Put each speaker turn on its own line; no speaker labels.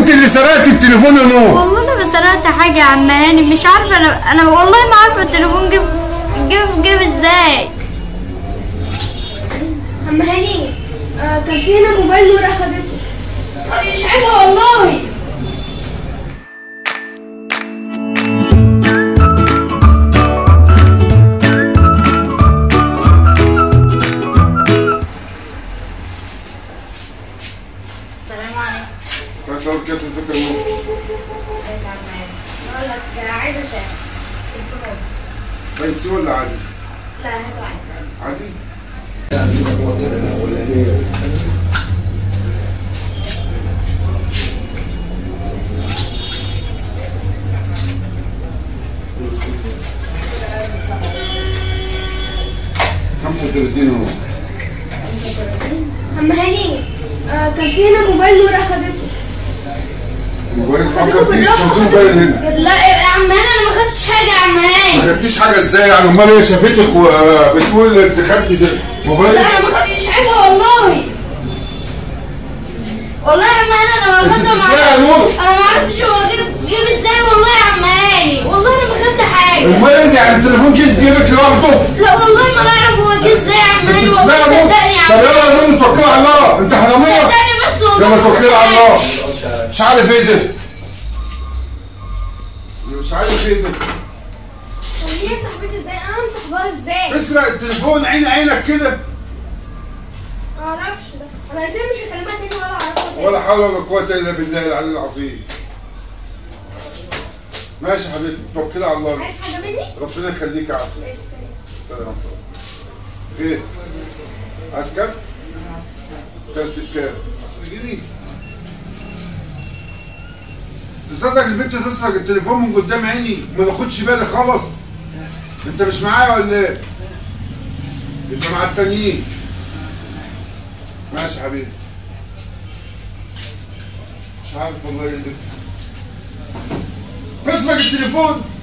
انت اللي سرقت التليفون يا نور
والله انا ما سرقت حاجه يا عم هاني مش عارفه انا انا والله ما عارفه التليفون جه جه جه ازاي
عم هاني آه كان في هنا موبايل نور اخدته مفيش حاجه والله
السلام عليكم
صار صار كيف تذكر نور
ازيك يا عم هاني بقول لك عايزه شاي تليفون
طيب سي ولا عادي؟
لا هاتوا عادي
عادي؟ خمسة وثلاثين نور
عم هاني آه كان في هنا موبايل نور اخدته
موبايل
خدته
فكر فيه
بالراحه
كان في موبايل هنا
لا يا عم هاني انا ما خدتش حاجه يا عم هاني
ما خدتيش حاجة ازاي يعني امال هي شافتك وبتقول انت خدتي ده موبايل
لا انا ما خدتش حاجه والله والله يا عم هاني انا ما
انت
خدته
بتسرقي يا نور
انا ما عرفتش هو جيب جيب ازاي والله يا عم هاني والله انا ما خدت حاجه
امال انت يعني التليفون كيس جيبك لوحده
لا والله ما نعرف هو جه ازاي يا عم
انت
هاني والله
بتسرقي يا نور
صدقني يا
طب
عم
يلا يا نور توكل على الله انت حرامية
صدقني بس والله
يلا
ما
توكل
خدت
على
حاجة.
الله مش عارف ايه ده مش عارف ايه ده
طب هي صاحبتي ازاي انا مصاحباها ازاي
تسرق التليفون عين عينك كده
ما اعرفش ده انا ازاي مش هكلمها تاني ولا اعرفها تاني
ولا حول ولا قوة الا بالله العلي العظيم ماشي يا حبيبي توكل على الله
عايز حاجه مني
ربنا يخليك يا عسل
ماشي سلام
سلام خير عايز كام؟ كانت بكام؟ جنيه تصدق البنت تسرق التليفون من قدام عيني ما باخدش بالي خالص انت مش معايا ولا ايه؟ انت مع التانيين ماشي يا حبيبي مش عارف والله ايه ده تسرق التليفون